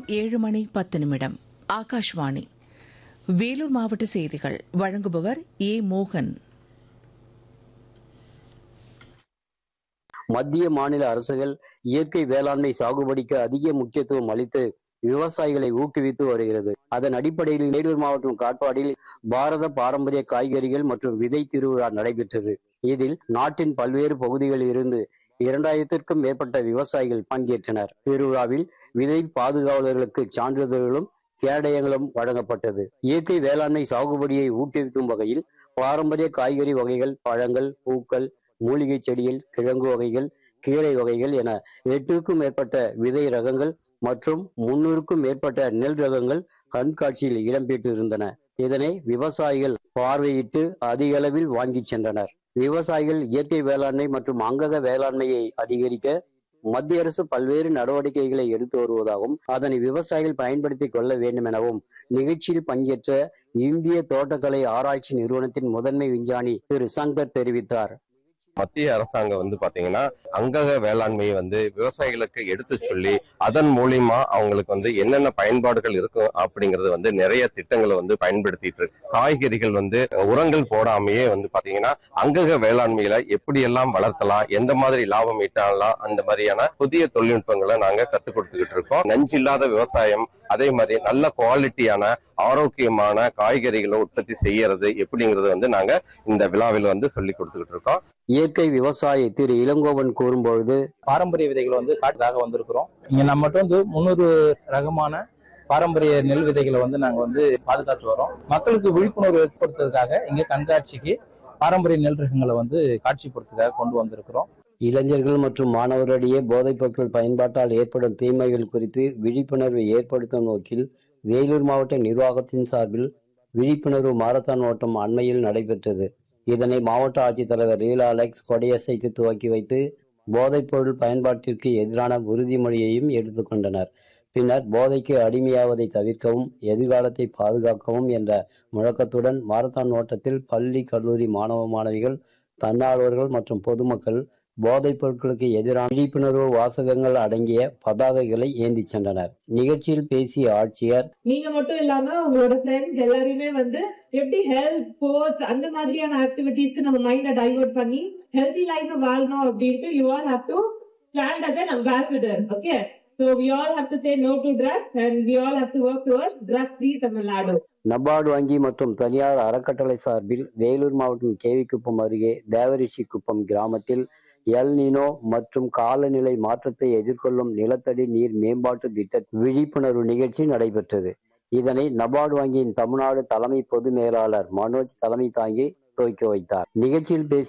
ஏழு மணி பத்து நிமிடம் ஆகாஷ்வாணி வேலூர் மாவட்ட செய்திகள் வழங்குபவர் ஏ மோகன் மத்திய மாநில அரசுகள் இயற்கை வேளாண்மை சாகுபடிக்கு அதிக முக்கியத்துவம் அளித்து விவசாயிகளை ஊக்குவித்து வருகிறது அதன் அடிப்படையில் வேலூர் மாவட்டம் காட்பாடில் பாரத பாரம்பரிய காய்கறிகள் மற்றும் விதை திருவிழா நடைபெற்றது இதில் நாட்டின் பல்வேறு பகுதிகளில் இருந்து இரண்டாயிரத்திற்கும் மேற்பட்ட விவசாயிகள் பங்கேற்றனர் திருவிழாவில் விதை பாதுகாவலர்களுக்கு சான்றிதழ்களும் கேடயங்களும் வழங்கப்பட்டது இயற்கை வேளாண்மை சாகுபடியை ஊக்குவிக்கும் வகையில் பாரம்பரிய காய்கறி வகைகள் பழங்கள் பூக்கள் மூலிகை செடிகள் கிழங்கு வகைகள் கீரை வகைகள் என எட்டுக்கும் மேற்பட்ட விதை ரகங்கள் மற்றும் முன்னூறுக்கும் மேற்பட்ட நெல் ரகங்கள் கண்காட்சியில் இடம்பெற்றிருந்தன இதனை விவசாயிகள் பார்வையிட்டு அதிக அளவில் வாங்கி சென்றனர் விவசாயிகள் இயற்கை வேளாண்மை மற்றும் அங்கக வேளாண்மையை அதிகரிக்க மத்திய அரசு பல்வேறு நடவடிக்கைகளை எடுத்து வருவதாகவும் அதனை விவசாயிகள் பயன்படுத்திக் கொள்ள வேண்டும் எனவும் நிகழ்ச்சியில் பங்கேற்ற இந்திய தோட்டக்கலை ஆராய்ச்சி நிறுவனத்தின் முதன்மை விஞ்ஞானி திரு சங்கர் தெரிவித்தார் மத்திய அரசாங்கம் வந்து பாத்தீங்கன்னா அங்கக வேளாண்மையை வந்து விவசாயிகளுக்கு எடுத்து சொல்லி அதன் மூலியமா அவங்களுக்கு வந்து என்னென்ன பயன்பாடுகள் இருக்கும் அப்படிங்கறது வந்து நிறைய திட்டங்களை வந்து பயன்படுத்திட்டு இருக்கு காய்கறிகள் வந்து உரங்கள் போடாமையே வந்து பாத்தீங்கன்னா அங்கக வேளாண்மையில எப்படி எல்லாம் வளர்த்தலாம் எந்த மாதிரி லாபம் ஈட்டலாம் அந்த மாதிரியான புதிய தொழில்நுட்பங்களை நாங்க கத்துக் கொடுத்துக்கிட்டு இருக்கோம் நஞ்சில்லாத விவசாயம் அதே மாதிரி நல்ல குவாலிட்டியான ஆரோக்கியமான காய்கறிகளை உற்பத்தி செய்யறது எப்படிங்கறது வந்து நாங்க இந்த விழாவில் வந்து சொல்லி கொடுத்துக்கிட்டு இருக்கோம் இயற்கை விவசாயி திரு இளங்கோவன் கூறும்பொழுது பாரம்பரிய விதைகளை வந்து காட்டுக்காக வந்திருக்கிறோம் இங்க நம்மகிட்ட வந்து முன்னூறு ரகமான பாரம்பரிய நெல் விதைகளை வந்து நாங்க வந்து பாதுகாத்து வரோம் மக்களுக்கு விழிப்புணர்வு ஏற்படுத்துறதுக்காக இங்க கண்காட்சிக்கு பாரம்பரிய நெல் ரகங்களை வந்து காட்சிப்படுத்துறதுக்காக கொண்டு வந்திருக்கிறோம் இளைஞர்கள் மற்றும் மாணவர்களிடையே போதைப் பொருட்கள் பயன்பாட்டால் ஏற்படும் தீமைகள் குறித்து விழிப்புணர்வை ஏற்படுத்தும் நோக்கில் வேலூர் மாவட்ட நிர்வாகத்தின் சார்பில் விழிப்புணர்வு மாரத்தான் ஓட்டம் அண்மையில் நடைபெற்றது இதனை மாவட்ட ஆட்சித்தலைவர் ரீலா அலெக்ஸ் கொடியசைத்து துவக்கி வைத்து போதைப் பொருள் பயன்பாட்டிற்கு எதிரான உறுதிமொழியையும் எடுத்துக்கொண்டனர் பின்னர் போதைக்கு அடிமையாவதை தவிர்க்கவும் எதிர்காலத்தை பாதுகாக்கவும் என்ற முழக்கத்துடன் மாரத்தான் ஓட்டத்தில் பள்ளி கல்லூரி மாணவ மாணவிகள் தன்னார்வர்கள் மற்றும் பொதுமக்கள் போதைப் பொருட்களுக்கு எதிரான விழிப்புணர்வு வாசகங்கள் அடங்கிய பதாகைகளை ஏந்தி சென்றனர் நிகழ்ச்சியில் பேசிய ஆட்சியர் நீங்க மட்டும் இல்லாம உங்களோட ஃப்ரெண்ட்ஸ் எல்லாரையுமே வந்து எப்படி ஹெல்த் ஸ்போர்ட்ஸ் அந்த மாதிரியான ஆக்டிவிட்டிஸ்க்கு நம்ம மைண்ட டைவர்ட் பண்ணி ஹெல்தி லைஃப் வாழணும் அப்படின்ட்டு you all have to stand as an ambassador okay so we all have to say no to drugs and we all have to work towards drug free Tamil Nadu NABARD வங்கி மற்றும் தனியார் அறக்கட்டளை சார்பில் வேலூர் மாவட்டம் கேவிக்குப்பம் அருகே தேவரிஷிக்குப்பம் கிராமத்தில் எல் நினோ மற்றும் காலநிலை மாற்றத்தை எதிர்கொள்ளும் நிலத்தடி நீர் மேம்பாட்டு திட்ட விழிப்புணர்வு நிகழ்ச்சி நடைபெற்றது இதனை நபார்டு வங்கியின் தமிழ்நாடு தலைமை பொது மேலாளர் மனோஜ் தலைமை தாங்கி துவக்கி வைத்தார் நிகழ்ச்சியில் பேசிய